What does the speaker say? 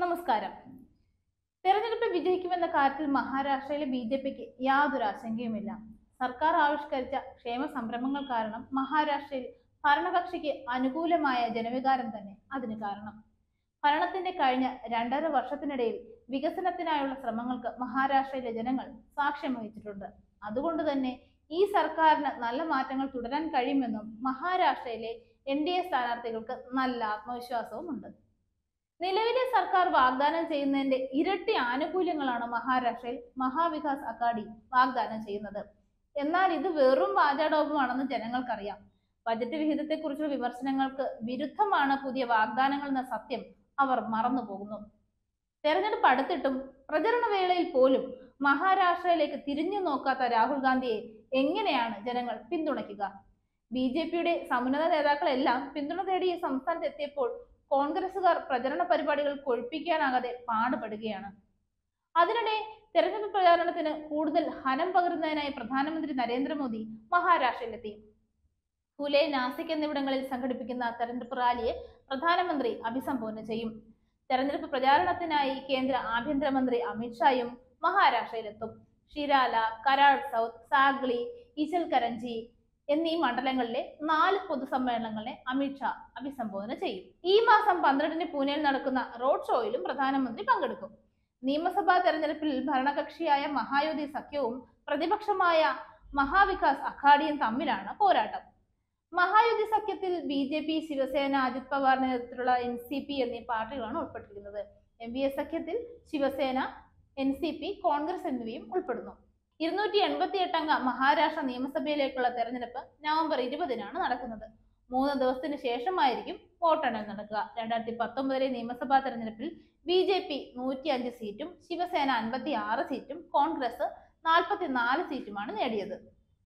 നമസ്കാരം തെരഞ്ഞെടുപ്പ് വിജയിക്കുമെന്ന കാര്യത്തിൽ മഹാരാഷ്ട്രയിലെ ബി ജെ പിക്ക് യാതൊരു ആശങ്കയുമില്ല സർക്കാർ ആവിഷ്കരിച്ച ക്ഷേമ സംരംഭങ്ങൾ കാരണം മഹാരാഷ്ട്രയിൽ ഭരണകക്ഷിക്ക് അനുകൂലമായ ജനവികാരം തന്നെ അതിന് കാരണം ഭരണത്തിന്റെ കഴിഞ്ഞ രണ്ടര വർഷത്തിനിടയിൽ വികസനത്തിനായുള്ള ശ്രമങ്ങൾക്ക് മഹാരാഷ്ട്രയിലെ ജനങ്ങൾ സാക്ഷ്യം വഹിച്ചിട്ടുണ്ട് അതുകൊണ്ട് തന്നെ ഈ സർക്കാരിന് നല്ല മാറ്റങ്ങൾ തുടരാൻ കഴിയുമെന്നും മഹാരാഷ്ട്രയിലെ എൻ ഡി എ സ്ഥാനാർത്ഥികൾക്ക് നല്ല ആത്മവിശ്വാസവുമുണ്ട് നിലവിലെ സർക്കാർ വാഗ്ദാനം ചെയ്യുന്നതിന്റെ ഇരട്ടി ആനുകൂല്യങ്ങളാണ് മഹാരാഷ്ട്രയിൽ മഹാവികാസ് അക്കാഡി വാഗ്ദാനം ചെയ്യുന്നത് എന്നാൽ ഇത് വെറും വാചാടോപമാണെന്ന് ജനങ്ങൾക്കറിയാം ബജറ്റ് വിഹിതത്തെക്കുറിച്ചുള്ള വിമർശനങ്ങൾക്ക് വിരുദ്ധമാണ് പുതിയ വാഗ്ദാനങ്ങൾ എന്ന സത്യം അവർ മറന്നു പോകുന്നു തെരഞ്ഞെടുപ്പ് അടുത്തിട്ടും പ്രചരണ വേളയിൽ പോലും മഹാരാഷ്ട്രയിലേക്ക് തിരിഞ്ഞു നോക്കാത്ത രാഹുൽ ഗാന്ധിയെ എങ്ങനെയാണ് ജനങ്ങൾ പിന്തുണയ്ക്കുക ബി ജെ പിയുടെ സമുന്നത നേതാക്കളെല്ലാം പിന്തുണ തേടി ഈ സംസ്ഥാനത്ത് എത്തിയപ്പോൾ കോൺഗ്രസുകാർ പ്രചരണ പരിപാടികൾ കൊഴിപ്പിക്കാനാകാതെ പാടുപെടുകയാണ് അതിനിടെ തെരഞ്ഞെടുപ്പ് പ്രചാരണത്തിന് കൂടുതൽ ഹനം പകരുന്നതിനായി പ്രധാനമന്ത്രി നരേന്ദ്രമോദി മഹാരാഷ്ട്രയിലെത്തി ഫുലെ നാസിക് എന്നിവിടങ്ങളിൽ സംഘടിപ്പിക്കുന്ന തെരഞ്ഞെടുപ്പ് റാലിയെ പ്രധാനമന്ത്രി അഭിസംബോധന ചെയ്യും തെരഞ്ഞെടുപ്പ് പ്രചാരണത്തിനായി കേന്ദ്ര ആഭ്യന്തരമന്ത്രി അമിത്ഷായും മഹാരാഷ്ട്രയിലെത്തും ഷിരാല കരാൾ സൗത്ത് സാഗ്ലി ഇചൽകരഞ്ചി എന്നീ മണ്ഡലങ്ങളിലെ നാല് പൊതുസമ്മേളനങ്ങളെ അമിത്ഷാ അഭിസംബോധന ചെയ്യും ഈ മാസം പന്ത്രണ്ടിന് പൂനെയിൽ നടക്കുന്ന റോഡ് ഷോയിലും പ്രധാനമന്ത്രി പങ്കെടുക്കും നിയമസഭാ തെരഞ്ഞെടുപ്പിൽ ഭരണകക്ഷിയായ മഹായുതി സഖ്യവും പ്രതിപക്ഷമായ മഹാവികാസ് അഘാഡിയും തമ്മിലാണ് പോരാട്ടം മഹായുതി സഖ്യത്തിൽ B J P Shiv Sena Ajit Pawar നേതൃത്വത്തിലുള്ള എൻ സി പി എന്നീ പാർട്ടികളാണ് ഉൾപ്പെട്ടിരിക്കുന്നത് എം വി എസ് സഖ്യത്തിൽ Shiv Sena N C P Congress എന്നിവയും ഉൾപ്പെടുന്നു ഇരുന്നൂറ്റി എൺപത്തി എട്ടംഗ മഹാരാഷ്ട്ര നിയമസഭയിലേക്കുള്ള തെരഞ്ഞെടുപ്പ് നവംബർ ഇരുപതിനാണ് നടക്കുന്നത് മൂന്ന് ദിവസത്തിന് ശേഷമായിരിക്കും വോട്ടെണ്ണൽ നടക്കുക രണ്ടായിരത്തി പത്തൊമ്പതിലെ നിയമസഭാ തെരഞ്ഞെടുപ്പിൽ ബി ജെ പി നൂറ്റി അഞ്ച് സീറ്റും ശിവസേന അൻപത്തി ആറ് സീറ്റും കോൺഗ്രസ് നാൽപ്പത്തി നാല് സീറ്റുമാണ് നേടിയത്